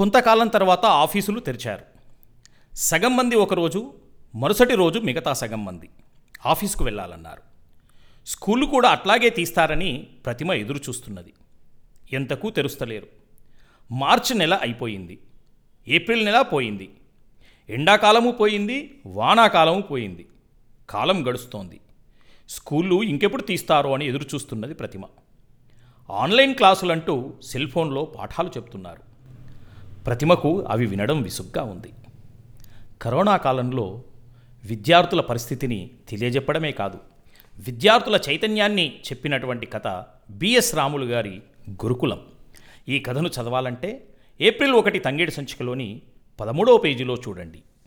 కొంతకాలం తర్వాత ఆఫీసులు తెరిచారు సగం మంది ఒకరోజు మరుసటి రోజు మిగతా సగం మంది ఆఫీస్కు వెళ్ళాలన్నారు స్కూళ్ళు కూడా అట్లాగే తీస్తారని ప్రతిమ ఎదురు చూస్తున్నది ఎంతకు తెరుస్తలేరు మార్చి నెల అయిపోయింది ఏప్రిల్ నెల పోయింది ఎండాకాలము పోయింది వానాకాలము పోయింది కాలం గడుస్తోంది స్కూళ్ళు ఇంకెప్పుడు తీస్తారో అని ఎదురు చూస్తున్నది ప్రతిమ ఆన్లైన్ క్లాసులంటూ సెల్ ఫోన్లో పాఠాలు చెప్తున్నారు ప్రతిమకు అవి వినడం విసుగ్గా ఉంది కరోనా కాలంలో విద్యార్థుల పరిస్థితిని తెలియజెప్పడమే కాదు విద్యార్థుల చైతన్యాన్ని చెప్పినటువంటి కథ బిఎస్ రాములు గారి గురుకులం ఈ కథను చదవాలంటే ఏప్రిల్ ఒకటి తంగేడు సంచికలోని పదమూడవ పేజీలో చూడండి